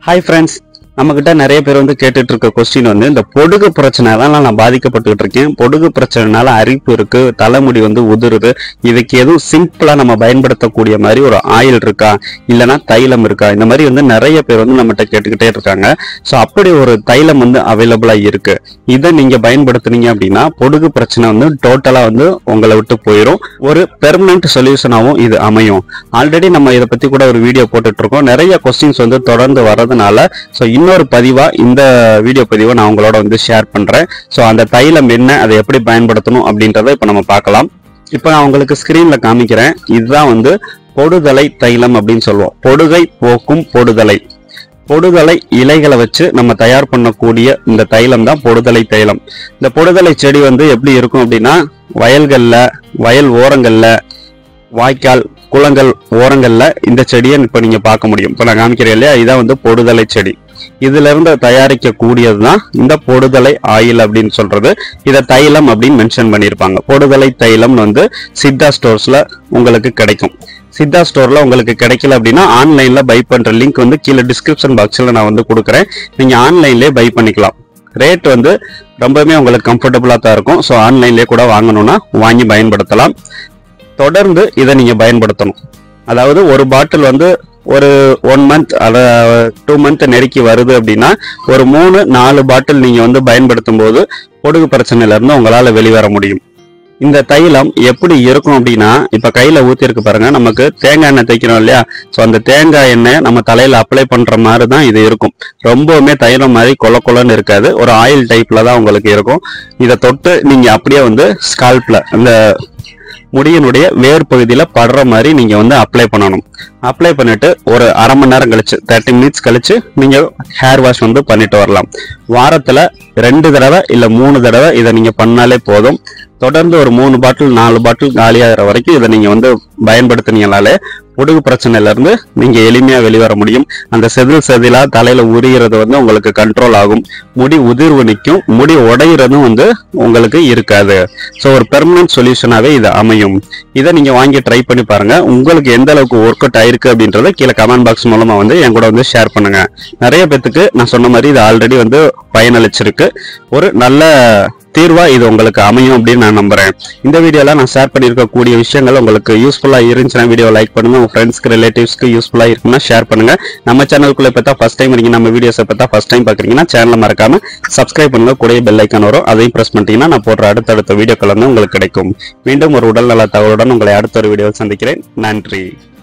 hi friends நம்மக்கிட்ட நிறைய பேர் வந்து கேட்டுட்டு இருக்க கொஸ்டின் வந்து இந்த பொடுகு பிரச்சனைனால நான் பாதிக்கப்பட்டுக்கிட்டு இருக்கேன் பொடுகு பிரச்சனைனால அரிப்பு இருக்கு தலைமுடி வந்து உதிருது இதுக்கு எதுவும் சிம்பிளா நம்ம பயன்படுத்தக்கூடிய மாதிரி ஒரு ஆயில் இருக்கா இல்லைன்னா தைலம் இருக்கா இந்த மாதிரி வந்து நிறைய பேர் வந்து நம்மகிட்ட கேட்டுக்கிட்டே இருக்காங்க ஸோ அப்படி ஒரு தைலம் வந்து அவைலபிளா இருக்கு இதை நீங்க பயன்படுத்துனீங்க அப்படின்னா பொடுகு பிரச்சனை வந்து டோட்டலா வந்து உங்களை விட்டு போயிடும் ஒரு பெர்மனன்ட் சொல்யூஷனாகவும் இது அமையும் ஆல்ரெடி நம்ம இதை பத்தி கூட ஒரு வீடியோ போட்டுட்டு இருக்கோம் நிறைய கொஸ்டின்ஸ் வந்து தொடர்ந்து வர்றதுனால ஸோ இன்னொரு பதிவா இந்த வீடியோ பதிவை நான் உங்களோட வந்து ஷேர் பண்றேன் ஸோ அந்த தைலம் என்ன அதை எப்படி பயன்படுத்தணும் அப்படின்றத இப்போ நம்ம பார்க்கலாம் இப்போ நான் உங்களுக்கு ஸ்கிரீன்ல காமிக்கிறேன் இதுதான் வந்து பொடுதலை தைலம் அப்படின்னு சொல்லுவோம் பொடுகை போக்கும் பொடுதலை பொடுதலை இலைகளை வச்சு நம்ம தயார் பண்ணக்கூடிய இந்த தைலம் தான் பொடுதலை தைலம் இந்த பொடுதலை செடி வந்து எப்படி இருக்கும் அப்படின்னா வயல்கள்ல வயல் ஓரங்கள்ல வாய்க்கால் குளங்கள் ஓரங்கள்ல இந்த செடியை இப்ப நீங்க பார்க்க முடியும் இப்ப நான் காமிக்கிறேன் இல்லையா இதான் வந்து பொடுதலை செடி இதுல இருந்து தயாரிக்க கூடியதுதான் இந்த பொடுதலை ஆயில் அப்படின்னு சொல்றது இதை தைலம் அப்படின்னு மென்ஷன் பண்ணியிருப்பாங்க பொடுதலை தைலம்னு வந்து சித்தா ஸ்டோர்ஸ்ல உங்களுக்கு கிடைக்கும் சித்தா ஸ்டோர்ல உங்களுக்கு கிடைக்கல அப்படின்னா ஆன்லைன்ல பை பண்ற லிங்க் வந்து கீழே டிஸ்கிரிப்ஷன் பாக்ஸ்ல நான் வந்து கொடுக்குறேன் நீங்க ஆன்லைன்லயே பை பண்ணிக்கலாம் ரேட் வந்து ரொம்பவுமே உங்களுக்கு கம்ஃபர்டபுளா தான் இருக்கும் ஸோ ஆன்லைன்லயே கூட வாங்கணும்னா வாங்கி பயன்படுத்தலாம் தொடர்ந்து இதை நீங்க பயன்படுத்தணும் அதாவது ஒரு பாட்டில் வந்து ஒரு ஒன் மந்த் அத டூ மந்த் நெருக்கி வருது அப்படின்னா ஒரு மூணு நாலு பாட்டில் நீங்க வந்து பயன்படுத்தும் போது பொடுகு பிரச்சனையில இருந்து உங்களால வெளிவர முடியும் இந்த தைலம் எப்படி இருக்கும் அப்படின்னா இப்ப கையில ஊத்தி இருக்கு பாருங்க நமக்கு தேங்காய் எண்ணெய் தைக்கிறோம் இல்லையா ஸோ அந்த தேங்காய் எண்ணெய் நம்ம தலையில அப்ளை பண்ற மாதிரி தான் இது இருக்கும் ரொம்பவுமே தைலம் மாதிரி கொல கொலன்னு இருக்காது ஒரு ஆயில் டைப்ல தான் உங்களுக்கு இருக்கும் இதை தொட்டு நீங்க அப்படியே வந்து ஸ்கால்ப்ல அந்த முடியினுடைய வேர் பகுதியில படுற மாதிரி நீங்க வந்து அப்ளை பண்ணணும் அப்ளை பண்ணிட்டு ஒரு அரை மணி நேரம் கழிச்சு தேர்ட்டி மினிட்ஸ் கழிச்சு நீங்க ஹேர் வாஷ் வந்து பண்ணிட்டு வரலாம் வாரத்துல ரெண்டு தடவை இல்ல மூணு தடவை இதை நீங்க பண்ணாலே போதும் தொடர்ந்து ஒரு மூணு பாட்டில் நாலு பாட்டில் காலியாகிற வரைக்கும் இதை நீங்க வந்து பயன்படுத்தினீங்கனாலே பொடுகு பிரச்சனையில இருந்து நீங்க எளிமையா வெளிவர முடியும் அந்த செதில் செதிலா தலையில உரிகிறது வந்து உங்களுக்கு கண்ட்ரோல் ஆகும் முடி உதிர்வு நிற்கும் முடி உடையிறதும் வந்து உங்களுக்கு இருக்காது ஸோ ஒரு பெர்மனன்ட் சொல்யூஷனாவே இது அமையும் இதை நீங்க வாங்கி ட்ரை பண்ணி பாருங்க உங்களுக்கு எந்த அளவுக்கு ஒர்க் அவுட் ஆயிருக்கு அப்படின்றத கீழே கமெண்ட் பாக்ஸ் மூலமா வந்து என் கூட வந்து ஷேர் பண்ணுங்க நிறைய பேத்துக்கு நான் சொன்ன மாதிரி இது ஆல்ரெடி வந்து பயனளிச்சிருக்கு ஒரு நல்ல தீர்வா இது உங்களுக்கு அமையும் அப்படின்னு நான் நம்புறேன் இந்த வீடியோல நான் ஷேர் பண்ணியிருக்கக்கூடிய விஷயங்கள் உங்களுக்கு யூஸ்ஃபுல்லா இருந்துச்சுன்னா வீடியோ லைக் பண்ணுங்க உங்க ஃப்ரெண்ட்ஸ்க்கு ரிலேட்டிவ்ஸ்க்கு யூஸ்ஃபுல்லா இருக்குன்னா ஷேர் பண்ணுங்க நம்ம சேனலுக்குள்ள இப்போ தான் ஃபர்ஸ்ட் டைம் இருக்கீங்க நம்ம வீடியோஸ் இப்போ தான் ஃபர்ஸ்ட் டைம் பாக்குறீங்கன்னா சேனலை மறக்காம சப்ஸ்கிரைப் பண்ணுங்க கூடயே பெல் ஐக்கான் வரும் அதையும் பிரஸ் பண்ணிட்டீங்கன்னா நான் போடுற அடுத்தடுத்த வீடியோக்கள் வந்து உங்களுக்கு கிடைக்கும் மீண்டும் ஒரு உடல் நல தகவலுடன் உங்களை அடுத்த ஒரு வீடியோவில் சந்திக்கிறேன் நன்றி